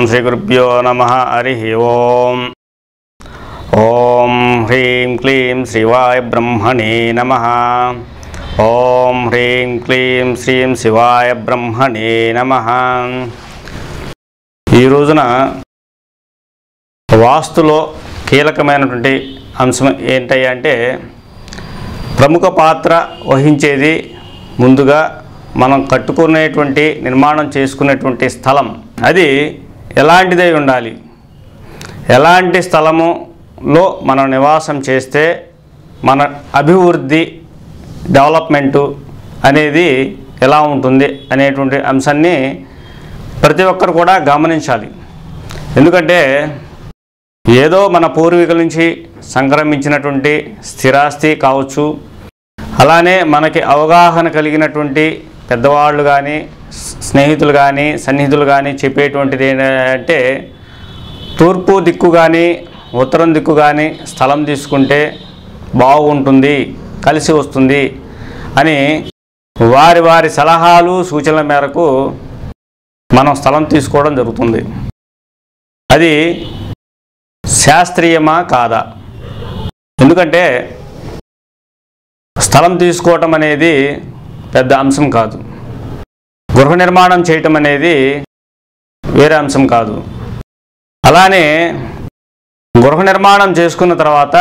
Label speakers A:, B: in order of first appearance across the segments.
A: శ్రీ గురుభ్యో నమ హరి ఓం ఓం హ్రీం క్లీం శ్రీవాయ బ్రహ్మణే నమ ఓం హ్రీం క్లీం శ్రీం శివాయ బ్రహ్మణే నమ ఈ రోజున వాస్తులో కీలకమైనటువంటి అంశం ఏంటయ్యా అంటే ప్రముఖ పాత్ర వహించేది ముందుగా మనం కట్టుకునేటువంటి నిర్మాణం చేసుకునేటువంటి స్థలం అది ఎలాంటిదై ఉండాలి ఎలాంటి స్థలములో మనం నివాసం చేస్తే మన అభివృద్ధి డెవలప్మెంటు అనేది ఎలా ఉంటుంది అనేటువంటి అంశాన్ని ప్రతి ఒక్కరు కూడా గమనించాలి ఎందుకంటే ఏదో మన పూర్వీకుల నుంచి సంక్రమించినటువంటి స్థిరాస్తి కావచ్చు అలానే మనకి అవగాహన కలిగినటువంటి పెద్దవాళ్ళు కానీ స్నేహితులు కానీ సన్నిహితులు కానీ చెప్పేటువంటిది ఏంటంటే తూర్పు దిక్కు కానీ ఉత్తరం దిక్కు కానీ స్థలం తీసుకుంటే బాగుంటుంది కలిసి వస్తుంది అని వారి వారి సలహాలు సూచనల మేరకు మనం స్థలం తీసుకోవడం జరుగుతుంది అది శాస్త్రీయమా కాదా ఎందుకంటే స్థలం తీసుకోవటం అనేది పెద్ద అంశం కాదు గృహ నిర్మాణం చేయటం అనేది వేరే అంశం కాదు అలానే గృహ నిర్మాణం చేసుకున్న తర్వాత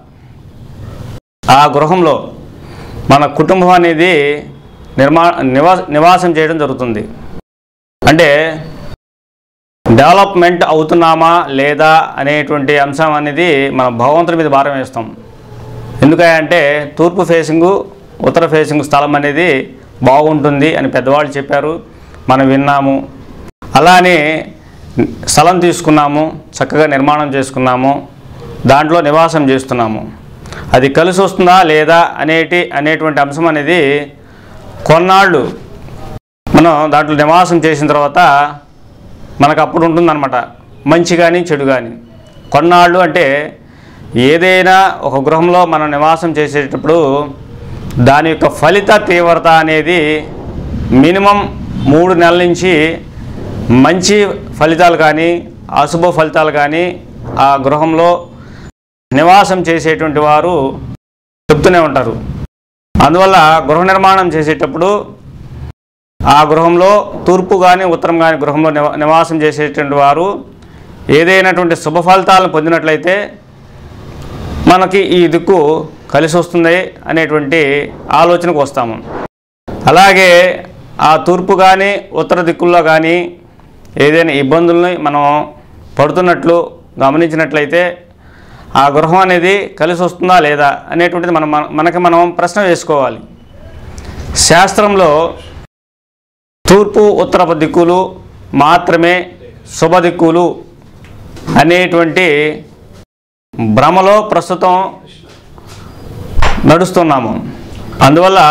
A: ఆ గృహంలో మన కుటుంబం అనేది నిర్మా నివా నివాసం చేయడం జరుగుతుంది అంటే డెవలప్మెంట్ అవుతున్నామా లేదా అనేటువంటి అంశం అనేది మన భగవంతుడి మీద భారం వేస్తాం ఎందుకంటే తూర్పు ఫేసింగు ఉత్తర ఫేసింగ్ స్థలం అనేది బాగుంటుంది అని పెద్దవాళ్ళు చెప్పారు మనం విన్నాము అలానే స్థలం తీసుకున్నాము చక్కగా నిర్మాణం చేసుకున్నాము దాంట్లో నివాసం చేస్తున్నాము అది కలిసి వస్తుందా లేదా అనేటి అనేటువంటి అంశం అనేది కొన్నాళ్ళు మనం దాంట్లో నివాసం చేసిన తర్వాత మనకు అప్పుడు ఉంటుందన్నమాట మంచి కానీ చెడు కానీ కొన్నాళ్ళు అంటే ఏదైనా ఒక గృహంలో మనం నివాసం చేసేటప్పుడు దాని యొక్క ఫలిత తీవ్రత అనేది మినిమం మూడు నెలల నుంచి మంచి ఫలితాలు కానీ అశుభ ఫలితాలు కానీ ఆ గృహంలో నివాసం చేసేటువంటి వారు చెప్తూనే ఉంటారు అందువల్ల గృహ నిర్మాణం చేసేటప్పుడు ఆ గృహంలో తూర్పు కానీ ఉత్తరం కానీ గృహంలో నివా నివాసం చేసేటువంటి వారు ఏదైనటువంటి శుభ ఫలితాలను పొందినట్లయితే మనకి ఈ దిక్కు కలిసి వస్తుంది అనేటువంటి ఆలోచనకు వస్తాము అలాగే ఆ తూర్పు కానీ ఉత్తర దిక్కుల్లో కానీ ఏదైనా ఇబ్బందుల్ని మనం పడుతున్నట్లు గమనించినట్లయితే ఆ గృహం అనేది కలిసి వస్తుందా లేదా అనేటువంటిది మనం మన- మనకి మనం ప్రశ్న వేసుకోవాలి శాస్త్రంలో తూర్పు ఉత్తర దిక్కులు మాత్రమే శుభ దిక్కులు అనేటువంటి భ్రమలో ప్రస్తుతం నడుస్తున్నాము అందువల్ల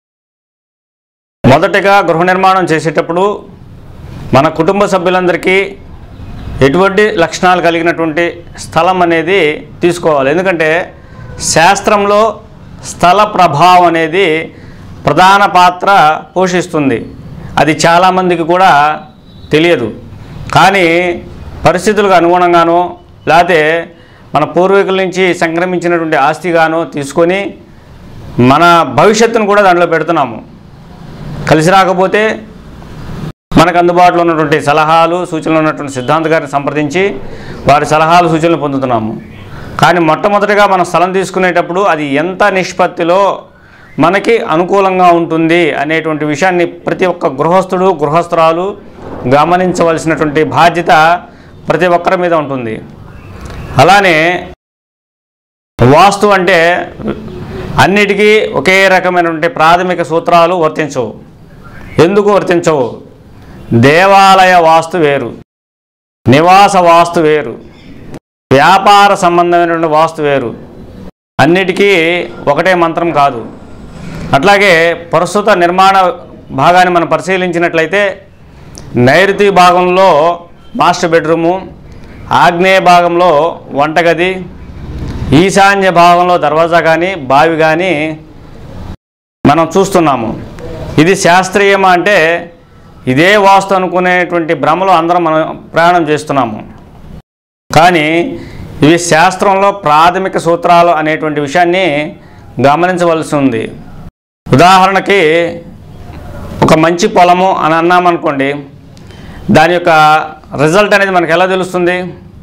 A: మొదటగా గృహ నిర్మాణం చేసేటప్పుడు మన కుటుంబ సభ్యులందరికీ ఎటువంటి లక్షణాలు కలిగినటువంటి స్థలం అనేది తీసుకోవాలి ఎందుకంటే శాస్త్రంలో స్థల ప్రభావం అనేది ప్రధాన పాత్ర పోషిస్తుంది అది చాలామందికి కూడా తెలియదు కానీ పరిస్థితులకు అనుగుణంగానో లేకపోతే మన పూర్వీకుల నుంచి సంక్రమించినటువంటి ఆస్తిగానో తీసుకొని మన భవిష్యత్తును కూడా దాంట్లో పెడుతున్నాము కలిసి రాకపోతే మనకు అందుబాటులో ఉన్నటువంటి సలహాలు సూచనలు ఉన్నటువంటి సిద్ధాంత గారిని సంప్రదించి వారి సలహాలు సూచనలు పొందుతున్నాము కానీ మొట్టమొదటిగా మనం స్థలం తీసుకునేటప్పుడు అది ఎంత నిష్పత్తిలో మనకి అనుకూలంగా ఉంటుంది అనేటువంటి విషయాన్ని ప్రతి ఒక్క గృహస్థుడు గృహస్థురాలు గమనించవలసినటువంటి బాధ్యత ప్రతి ఒక్కరి మీద ఉంటుంది అలానే వాస్తు అంటే అన్నిటికీ ఒకే రకమైనటువంటి ప్రాథమిక సూత్రాలు వర్తించవు ఎందుకు వర్తించవు దేవాలయ వాస్తు వేరు నివాస వాస్తు వేరు వ్యాపార సంబంధమైనటువంటి వాస్తు వేరు అన్నిటికీ ఒకటే మంత్రం కాదు అట్లాగే ప్రస్తుత నిర్మాణ భాగాన్ని మనం పరిశీలించినట్లయితే నైరుతి భాగంలో మాస్టర్ బెడ్రూము ఆగ్నేయ భాగంలో వంటగది ఈశాన్య భాగంలో దర్వాజా కానీ బావి కానీ మనం చూస్తున్నాము ఇది శాస్త్రీయమా అంటే ఇదే వాస్తు అనుకునేటువంటి భ్రమలో అందరం మనం ప్రయాణం చేస్తున్నాము కానీ ఇవి శాస్త్రంలో ప్రాథమిక సూత్రాలు అనేటువంటి విషయాన్ని గమనించవలసి ఉంది ఉదాహరణకి ఒక మంచి పొలము అని అన్నామనుకోండి దాని యొక్క రిజల్ట్ అనేది మనకు ఎలా తెలుస్తుంది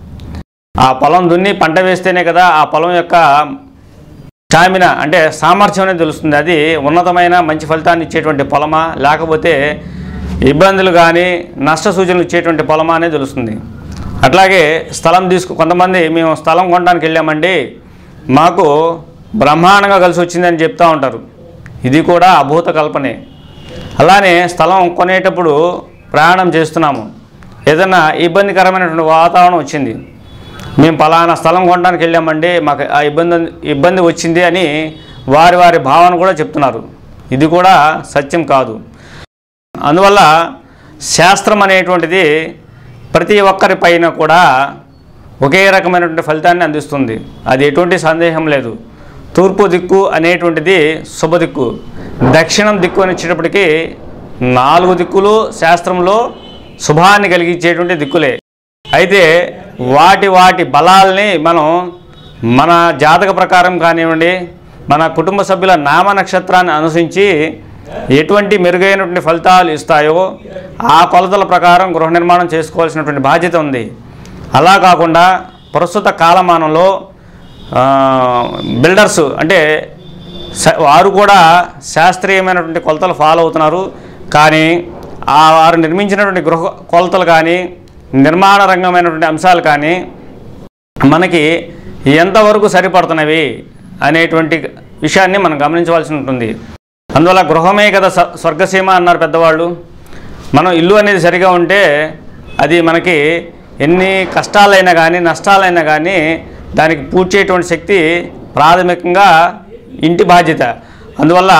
A: ఆ పొలం దున్ని పంట వేస్తేనే కదా ఆ పొలం యొక్క స్టామిన అంటే సామర్థ్యం అనేది తెలుస్తుంది అది ఉన్నతమైన మంచి ఫలితాన్ని ఇచ్చేటువంటి పొలమా లేకపోతే ఇబ్బందులు కానీ నష్ట సూచనలు ఇచ్చేటువంటి పొలమా అనేది తెలుస్తుంది అట్లాగే స్థలం తీసుకు కొంతమంది మేము స్థలం కొనడానికి వెళ్ళామండి మాకు బ్రహ్మాండంగా కలిసి వచ్చిందని చెప్తూ ఉంటారు ఇది కూడా అభూత కల్పనే అలానే స్థలం కొనేటప్పుడు ప్రయాణం చేస్తున్నాము ఏదైనా ఇబ్బందికరమైనటువంటి వాతావరణం వచ్చింది మేము పలానా స్థలం కొనడానికి వెళ్ళామండి మాకు ఆ ఇబ్బంది ఇబ్బంది వచ్చింది అని వారి వారి భావన కూడా చెప్తున్నారు ఇది కూడా సత్యం కాదు అందువల్ల శాస్త్రం అనేటువంటిది ప్రతి ఒక్కరి పైన కూడా ఒకే రకమైనటువంటి ఫలితాన్ని అందిస్తుంది అది ఎటువంటి సందేహం లేదు తూర్పు దిక్కు అనేటువంటిది శుభ దిక్కు దక్షిణం దిక్కు అని వచ్చేటప్పటికి నాలుగు దిక్కులు శాస్త్రంలో శుభాన్ని కలిగించేటువంటి దిక్కులే అయితే వాటి వాటి బలాల్ని మనం మన జాతక ప్రకారం కానివ్వండి మన కుటుంబ సభ్యుల నామ నక్షత్రాన్ని అనుసరించి ఎటువంటి మెరుగైనటువంటి ఫలితాలు ఇస్తాయో ఆ కొలతల ప్రకారం గృహ నిర్మాణం చేసుకోవాల్సినటువంటి బాధ్యత ఉంది అలా కాకుండా ప్రస్తుత కాలమానంలో ఆ, బిల్డర్స్ అంటే స- వారు కూడా శాస్త్రీయమైనటువంటి కొలతలు ఫాలో అవుతున్నారు కానీ ఆ వారు నిర్మించినటువంటి గృహ కొలతలు కానీ నిర్మాణ రంగమైనటువంటి అంశాలు కానీ మనకి ఎంతవరకు సరిపడుతున్నవి అనేటువంటి విషయాన్ని మనం గమనించవలసి ఉంటుంది అందువల్ల గృహమే కదా స- స్వర్గసీమ అన్నారు పెద్దవాళ్ళు మనం ఇల్లు అనేది సరిగా ఉంటే అది మనకి ఎన్ని కష్టాలైనా కానీ నష్టాలైనా కానీ దానికి పూడ్చేటువంటి శక్తి ప్రాథమికంగా ఇంటి బాధ్యత అందువల్ల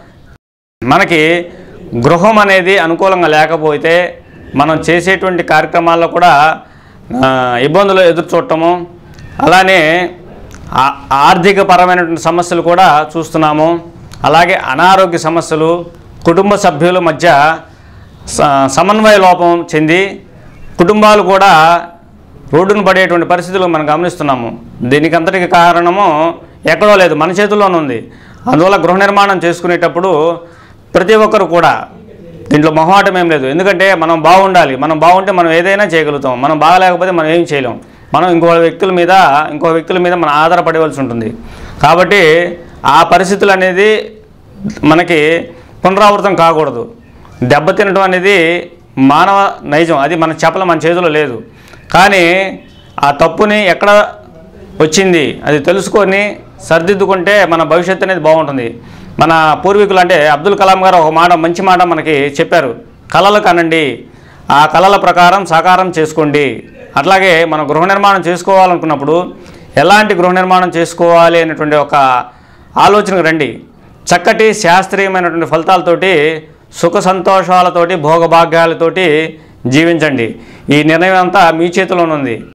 A: మనకి గృహం అనేది అనుకూలంగా లేకపోతే మనం చేసేటువంటి కార్యక్రమాల్లో కూడా ఆ, ఇబ్బందులు ఎదురు చూడటము అలానే ఆ- ఆర్థిక పరమైనటువంటి సమస్యలు కూడా చూస్తున్నాము అలాగే అనారోగ్య సమస్యలు కుటుంబ సభ్యుల మధ్య స- సమన్వయ లోపం చెంది కుటుంబాలు కూడా రోడ్డును పడేటువంటి పరిస్థితులు మనం గమనిస్తున్నాము దీనికి అంతటికి కారణము ఎక్కడో లేదు మన చేతుల్లోనే ఉంది అందువల్ల గృహ నిర్మాణం చేసుకునేటప్పుడు ప్రతి ఒక్కరు కూడా దీంట్లో మొహమాటం ఏం లేదు ఎందుకంటే మనం బాగుండాలి మనం బాగుంటే మనం ఏదైనా చేయగలుగుతాం మనం బాగలేకపోతే మనం ఏం చేయలేం మనం ఇంకో వ్యక్తుల మీద ఇంకో వ్యక్తుల మీద మనం ఆధారపడవలసి ఉంటుంది కాబట్టి ఆ పరిస్థితులు అనేది మనకి పునరావృతం కాకూడదు దెబ్బతినడం అనేది మానవ నైజం అది మన చెప్పల మన చేతిలో లేదు కానీ ఆ తప్పుని ఎక్కడ వచ్చింది అది తెలుసుకొని సరిదిద్దుకుంటే మన భవిష్యత్తు అనేది బాగుంటుంది మన పూర్వీకులు అంటే అబ్దుల్ కలాం గారు ఒక మాట మంచి మాట మనకి చెప్పారు కళలు కనండి ఆ కళల ప్రకారం సాకారం చేసుకోండి అట్లాగే మనం గృహ నిర్మాణం చేసుకోవాలనుకున్నప్పుడు ఎలాంటి గృహ నిర్మాణం చేసుకోవాలి అనేటువంటి ఒక ఆలోచనకు రండి చక్కటి శాస్త్రీయమైనటువంటి ఫలితాలతోటి సుఖ సంతోషాలతోటి భోగభాగ్యాలతోటి జీవించండి ఈ నిర్ణయం అంతా మీ చేతిలోనే ఉంది